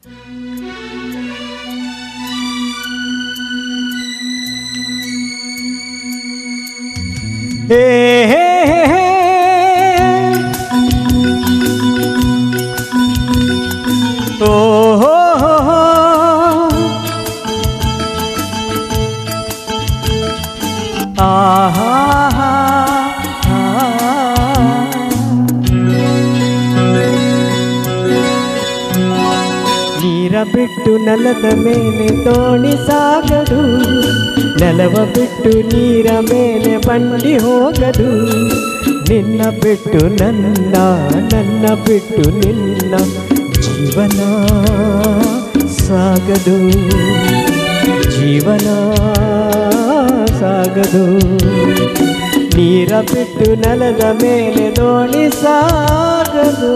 ಹೇ ಹೇ ಹೇ ಹೇ. ಓ ಹೋ ಹೋ ಹೋ. ಆಹಾ ಹಾ ಹಾ. ನೀರ ಬಿಟ್ಟು ನೆಲದ ಮೇಲೆ ದೋಣಿ ಸಾಗದು ನೆಲವ ಬಿಟ್ಟು ನೀರ ಮೇಲೆ ಬಂಡಿ ಹೋಗದು ನಿನ್ನ ಬಿಟ್ಟು ನನ್ನ ನನ್ನ ಬಿಟ್ಟು ನಿನ್ನ ಜೀವನ ಸಾಗದು ಜೀವನ ಸಾಗದು ನೀರ ಬಿಟ್ಟು ನೆಲದ ಮೇಲೆ ದೋಣಿ ಸಾಗದು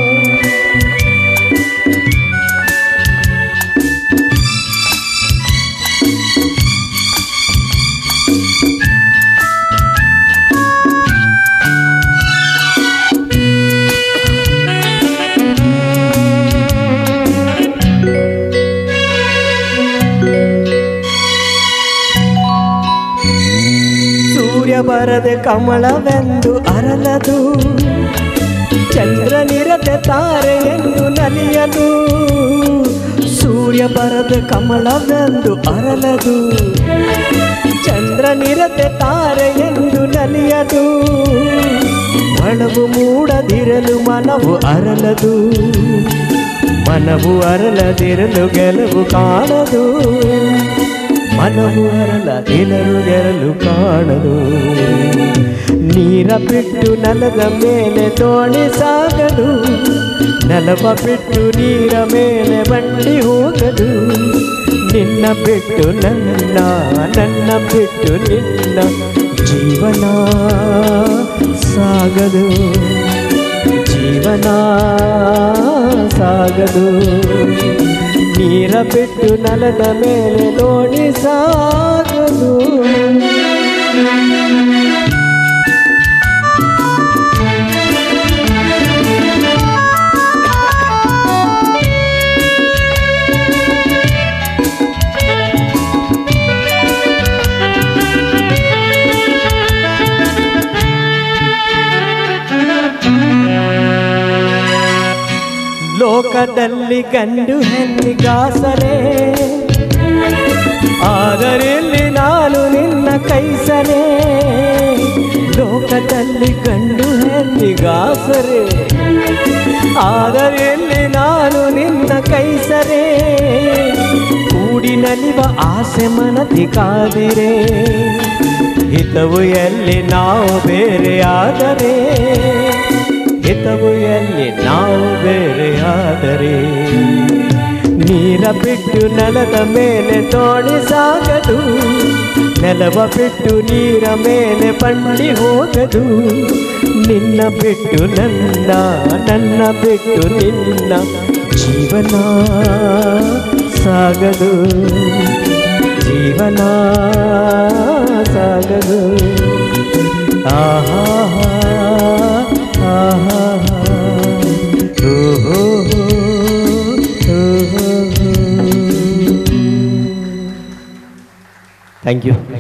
ಸೂರ್ಯ ಬರದೆ ಕಮಲವೆಂದು ಅರಲದು ಚಂದ್ರನಿರದೆ ತಾರೆಯೆಂದು ನಲಿಯದು ಸೂರ್ಯ ಬರದ ಕಮಲವೆಂದು ಅರಲದು ಚಂದ್ರನಿರದೆ ತಾರೆಯೆಂದು ನಲಿಯದು ಒಳವು ಮೂಡದಿರಲು ಮನವು ಅರಲದು ಮನವು ಅರಲದಿರಲು ಗೆಲುವು ಕಾಣದು ಮನವು ಅರಲದಿರಲು ಗೆರಲು ಕಾಣದು ನೀರ ಬಿಟ್ಟು ನೆಲದ ಮೇಲೆ ದೋಣಿ ಸಾಗದು ನೆಲವ ಬಿಟ್ಟು ನೀರ ಮೇಲೆ ಬಂಡಿ ಹೋಗದು ನಿನ್ನ ಬಿಟ್ಟು ನನ್ನ ನನ್ನ ಬಿಟ್ಟು ನಿನ್ನ ಜೀವನ ಸಾಗದು ಜೀವನ ಸಾಗದು ನೀರ ಬಿಟ್ಟು ನೆಲದ ಮೇಲೆ ದೋಣಿ ಸಾಗದು ಲೋಕದಲ್ಲಿ ಗಂಡು ಹೆಣ್ಣಿಗಾಸರೆ ಆದರಿಲ್ಲಿ ನಾನು ನಿನ್ನ ಕೈಸರೆ ಲೋಕದಲ್ಲಿ ಗಂಡು ಹೆಣ್ಣಿಗಾಸರೆ ಆದರಿಲ್ಲಿ ನಾನು ನಿನ್ನ ಕೈಸರೆ ಕೂಡಿ ನಲಿವ ಆಸೆ ಮನದಿ ಕಾದಿರೆ ಹಿತವು ಎಲ್ಲಿ ನಾವು ಬೇರೆ ಆದರೆ ಹಿತವು ಎಲ್ಲಿ ನಾವು ಬೇರೆ ಆದರೆ ನೀರ ಬಿಟ್ಟು ನೆಲದ ಮೇಲೆ ತೋಣಿ ಸಾಗದು ನೆಲವ ಬಿಟ್ಟು ನೀರ ಮೇಲೆ ಬಂಡಿ ಹೋಗದು ನಿನ್ನ ಬಿಟ್ಟು ನನ್ನ ನನ್ನ ಬಿಟ್ಟು ನಿನ್ನ ಜೀವನ ಸಾಗದು ಜೀವನ ಸಾಗದು ಆಹಾ ಆಹಾ ಓಹೋ ಥ್ಯಾಂಕ್ ಯು